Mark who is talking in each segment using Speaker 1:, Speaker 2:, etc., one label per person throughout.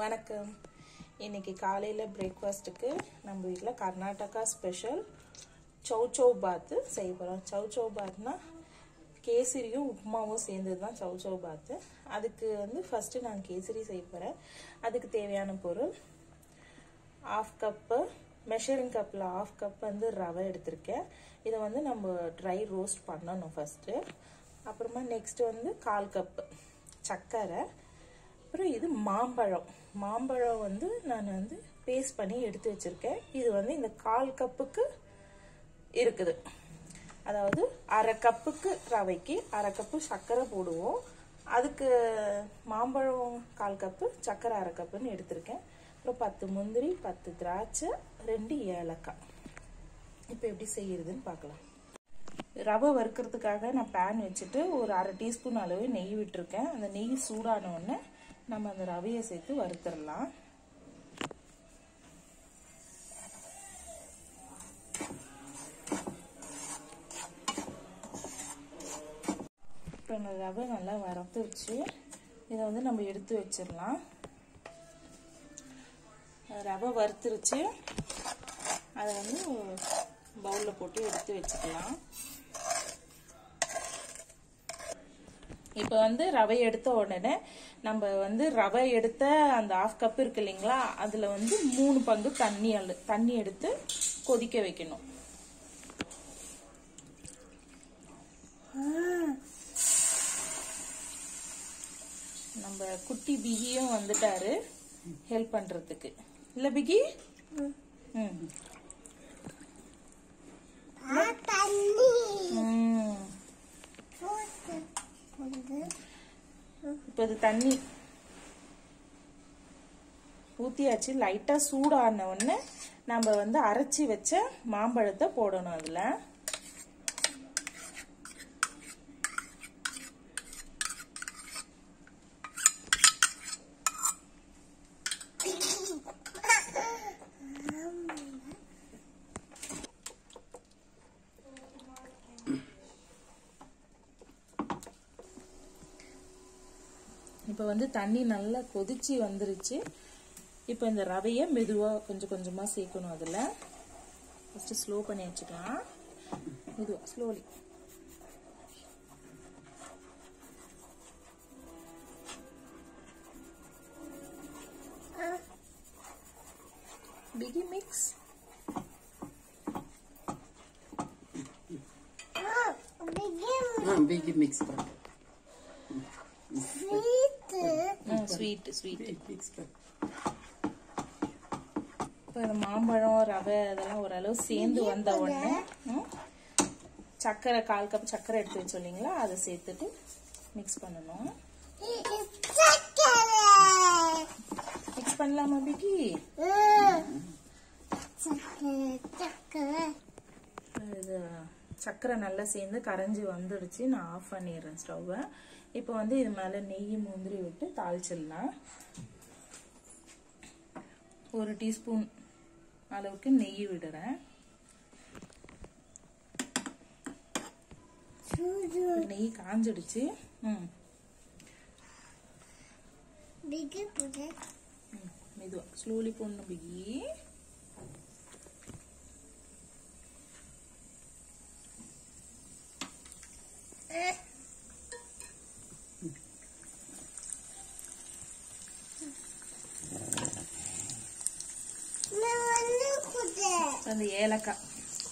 Speaker 1: வணக்கம் இன்னைக்கு காலையில் பிரேக்ஃபாஸ்ட்டுக்கு நம்ம வீட்டில் கர்நாடகா ஸ்பெஷல் சௌ சௌ பாத்து செய்ய போகிறோம் சௌ சௌ பாத்னா கேசரியும் உப்புமாவும் சேர்ந்தது தான் சௌ சௌ பாத்து அதுக்கு வந்து ஃபஸ்ட்டு நான் கேசரி செய்ய போகிறேன் அதுக்கு தேவையான பொருள் ஆஃப் கப்பு மெஷரிங் கப்பில் ஆஃப் கப் வந்து ரவை எடுத்திருக்கேன் இதை வந்து நம்ம ட்ரை ரோஸ்ட் பண்ணணும் ஃபஸ்ட்டு அப்புறமா நெக்ஸ்ட் வந்து கால் கப்பு சர்க்கரை அப்புறம் இது மாம்பழம் மாம்பழம் வந்து நான் வந்து பேஸ்ட் பண்ணி எடுத்து வச்சிருக்கேன் இது வந்து இந்த கால் கப்புக்கு இருக்குது அதாவது அரை கப்புக்கு ரவைக்கு அரை கப்பு சர்க்கரை போடுவோம் அதுக்கு மாம்பழம் கால் கப்பு சர்க்கரை அரை கப்புன்னு எடுத்திருக்கேன் அப்புறம் பத்து முந்திரி பத்து திராட்சை ரெண்டு ஏலக்காய் இப்போ எப்படி செய்யறதுன்னு பார்க்கலாம் ரவை வறுக்கிறதுக்காக நான் பேன் வச்சுட்டு ஒரு அரை டீஸ்பூன் அளவு நெய் விட்டுருக்கேன் அந்த நெய் சூடான உடனே நம்ம அந்த ரவையை சேர்த்து வறுத்துடலாம் இப்போ இந்த ரவை நல்லா வறுத்து வச்சு இதை வந்து நம்ம எடுத்து வச்சிடலாம் ரவை வறுத்துருச்சு அதை வந்து பவுலில் போட்டு எடுத்து வச்சுக்கலாம் இப்போ வந்து ரவை எடுத்த உடனே நம்ம வந்து ரவை எடுத்த அந்த ஆஃப் கப் இருக்கு இல்லைங்களா அதில் வந்து மூணு பங்கு தண்ணி அழு தண்ணி எடுத்து கொதிக்க வைக்கணும் நம்ம குட்டி பிகியும் வந்துட்டாரு ஹெல்ப் பண்றதுக்கு இல்ல பிகி ம் ம் இப்போ இது தண்ணி ஊத்தியாச்சு லைட்டா சூடான உடனே நம்ம வந்து அரைச்சி வச்ச மாம்பழத்தை போடணும் அதுல இப்போ வந்து தண்ணி நல்லா கொதிச்சு வந்துருச்சு இப்போ இந்த ரவையை மெதுவாக கொஞ்சம் கொஞ்சமாக சேர்க்கணும் அதில் ஃபஸ்ட்டு ஸ்லோ பண்ணி வச்சுக்கலாம் மெதுவாக slowly big mix
Speaker 2: big mix कर
Speaker 1: ஸ்வீட் ஸ்வீட்
Speaker 2: मिक्स कर
Speaker 1: இப்போ இந்த மாம்பழம் ரவை அதெல்லாம் ஓரளவு சேர்ந்து வந்த உடனே ம், சர்க்கரை கால் கப் சர்க்கரை எடுத்து வச்சு இல்லைங்களா அதை சேர்த்துட்டு மிக்ஸ் பண்ணணும் மிக்ஸ் பண்ணலாமா பிகி இது சர்க்கரை நல்லா சேர்ந்து கரைஞ்சி வந்துடுச்சு நான் ஆஃப் பண்ணிடுறேன் ஸ்டவ்வை இப்போ வந்து இது மேலே நெய் முந்திரி விட்டு தாளிச்சிடலாம் ஒரு டீஸ்பூன் அளவுக்கு நெய் விடுறேன் நெய் காஞ்சிடுச்சு ம் மெதுவா ஸ்லோலி போடணும் பிகி அந்த ஏலக்காய்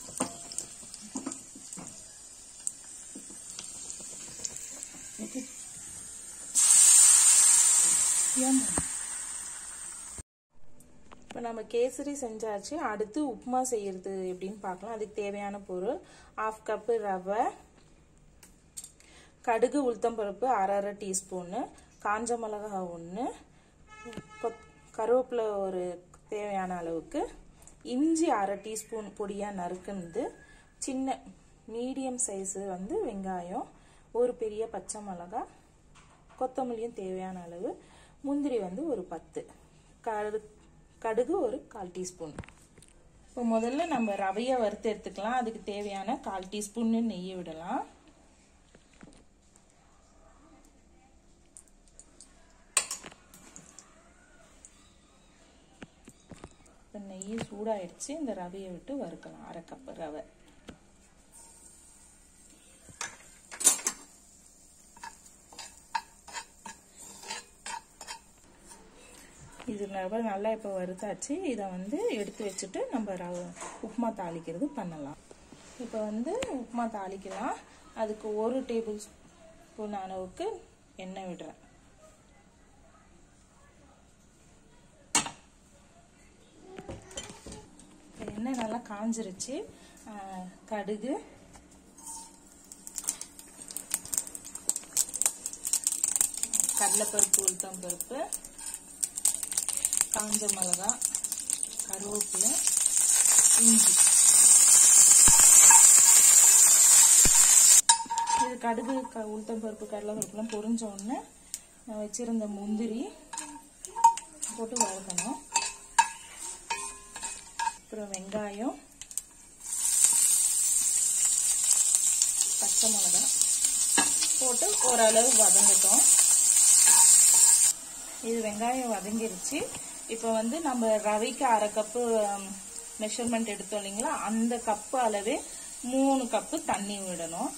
Speaker 1: இப்போ நம்ம கேசரி செஞ்சாச்சு அடுத்து உப்புமா செய்யறது எப்படின்னு பார்க்கலாம் அதுக்கு தேவையான பொருள் ஆஃப் கப்பு ரவை கடுகு உளுத்தம்பருப்பு அரை அரை டீஸ்பூனு காஞ்ச மிளகா ஒன்று கருவேப்பிலை ஒரு தேவையான அளவுக்கு இஞ்சி அரை டீஸ்பூன் பொடியாக நறுக்குனது சின்ன மீடியம் சைஸு வந்து வெங்காயம் ஒரு பெரிய பச்சை மிளகா கொத்தமல்லியும் தேவையான அளவு முந்திரி வந்து ஒரு பத்து கடு கடுகு ஒரு கால் டீஸ்பூன் இப்போ முதல்ல நம்ம ரவையை வறுத்து எடுத்துக்கலாம் அதுக்கு தேவையான கால் டீஸ்பூன் நெய்யை விடலாம் நெய் சூடாயிடுச்சு இந்த ரவையை விட்டு வறுக்கலாம் அரை கப்பு ரவை இது ரவை நல்லா இப்போ வறுத்தாச்சு இதை வந்து எடுத்து வச்சுட்டு நம்ம ரவை உப்புமா தாளிக்கிறது பண்ணலாம் இப்போ வந்து உப்புமா தாளிக்கலாம் அதுக்கு ஒரு டேபிள் ஸ்பூன் அளவுக்கு எண்ணெய் விடுறேன் எண்ணெய் நல்லா காஞ்சிருச்சு கடுகு கடலைப்பருப்பு உளுத்தம் பருப்பு காஞ்ச மிளகா கருவேப்பிலை இஞ்சி இது கடுகு க உளுத்தம் பருப்பு கடலைப்பருப்புலாம் பொரிஞ்ச உடனே நான் வச்சிருந்த முந்திரி போட்டு வறுக்கணும் அப்புறம் வெங்காயம் பச்சை மிளகா போட்டு ஓரளவு வதங்கட்டும் இது வெங்காயம் வதங்கிருச்சு இப்போ வந்து நம்ம ரவைக்கு அரை கப்பு மெஷர்மெண்ட் எடுத்தோம் இல்லைங்களா அந்த கப்பு அளவே மூணு கப்பு தண்ணி விடணும்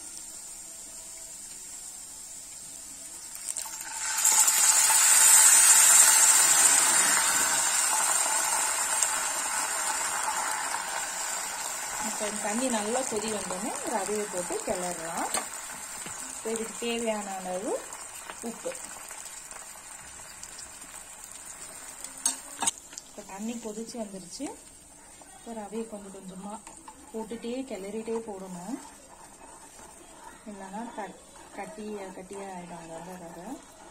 Speaker 1: இப்போ தண்ணி நல்லா கொதி வந்தோடனே ரவையை போட்டு கிளறலாம் இப்போ இதுக்கு தேவையான அளவு உப்பு இப்போ தண்ணி கொதிச்சு வந்துருச்சு இப்போ ரவையை கொஞ்சம் கொஞ்சமாக போட்டுட்டே கிளறிட்டே போடணும் இல்லைன்னா க கட்டி கட்டியாக ஆகிடும் ரவை ரவை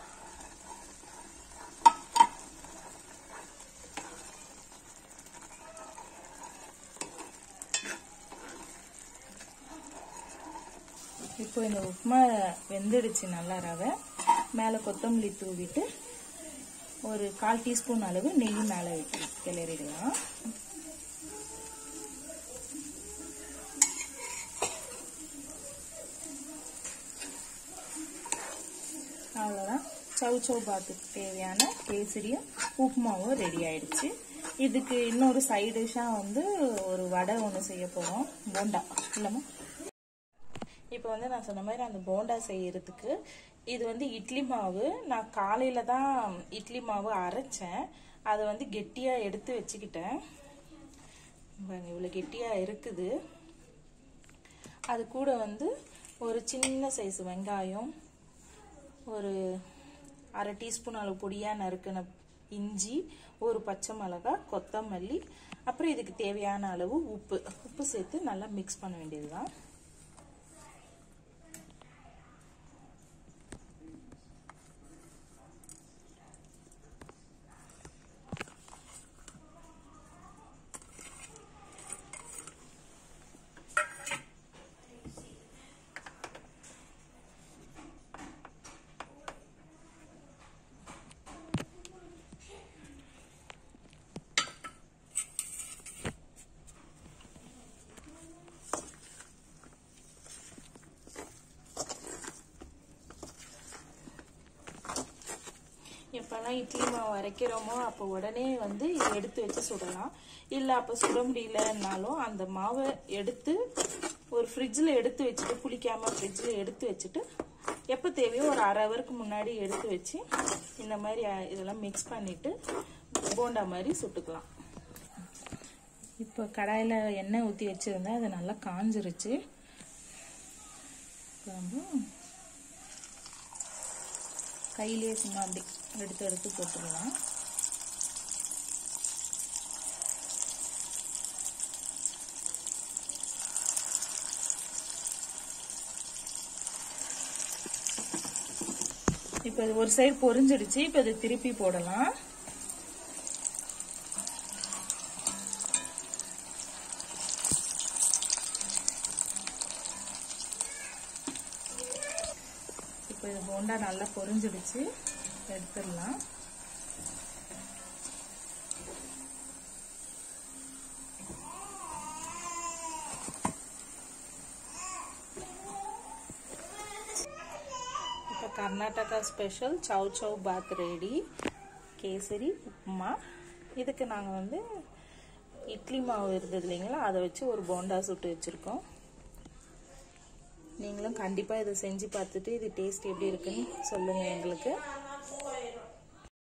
Speaker 1: இப்போ இந்த உப்புமா வெந்துடுச்சு நல்லா ரவை மேலே கொத்தமல்லி தூவிட்டு ஒரு கால் டீஸ்பூன் அளவு நெய் மேலே விட்டு கிளறிடலாம் அவ்வளோதான் சவு சவு பாத்துக்கு தேவையான கேசரியும் உப்புமாவும் ரெடி ஆயிடுச்சு இதுக்கு இன்னொரு சைட் டிஷ்ஷாக வந்து ஒரு வடை ஒன்று செய்ய போகிறோம் போண்டா இல்லைம்மா இப்போ வந்து நான் சொன்ன மாதிரி அந்த போண்டா செய்யறதுக்கு இது வந்து இட்லி மாவு நான் காலையில தான் இட்லி மாவு அரைச்சேன் அதை வந்து கெட்டியா எடுத்து வச்சுக்கிட்டேன் பாருங்க இவ்வளோ கெட்டியா இருக்குது அது கூட வந்து ஒரு சின்ன சைஸ் வெங்காயம் ஒரு அரை டீஸ்பூன் அளவு பொடியாக நறுக்கின இஞ்சி ஒரு பச்சை மிளகா கொத்தமல்லி அப்புறம் இதுக்கு தேவையான அளவு உப்பு உப்பு சேர்த்து நல்லா மிக்ஸ் பண்ண வேண்டியதுதான் எப்போல்லாம் இட்லி மாவு அரைக்கிறோமோ அப்போ உடனே வந்து இதை எடுத்து வச்சு சுடலாம் இல்லை அப்போ சுட முடியலன்னாலும் அந்த மாவை எடுத்து ஒரு ஃப்ரிட்ஜில் எடுத்து வச்சுட்டு புளிக்காமல் ஃப்ரிட்ஜில் எடுத்து வச்சுட்டு எப்போ தேவையோ ஒரு அரை ஹவருக்கு முன்னாடி எடுத்து வச்சு இந்த மாதிரி அஹ், இதெல்லாம் மிக்ஸ் பண்ணிட்டு போண்டா மாதிரி சுட்டுக்கலாம் இப்போ கடாயில் எண்ணெய் ஊற்றி வச்சுருந்தேன் அது நல்லா காஞ்சிருச்சு இப்போ நம்ம கையிலேயே சும்மா அப்படி எடுத்து எடுத்து போட்டுடலாம் இப்போ இது ஒரு சைடு பொரிஞ்சிடுச்சு இப்போ இது திருப்பி போடலாம் இப்போ இது போண்டா நல்லா பொரிஞ்சிடுச்சு எடுத்துடலாம் இப்போ கர்நாடகா ஸ்பெஷல் சவ் சவ் பாத் ரெடி கேசரி உப்புமா இதுக்கு நாங்கள் வந்து இட்லி மாவு இருந்தது இல்லைங்களா அதை வச்சு ஒரு போண்டா சுட்டு வச்சுருக்கோம் நீங்களும் கண்டிப்பாக இதை செஞ்சு பார்த்துட்டு இது டேஸ்ட் எப்படி இருக்குன்னு சொல்லுங்கள் எங்களுக்கு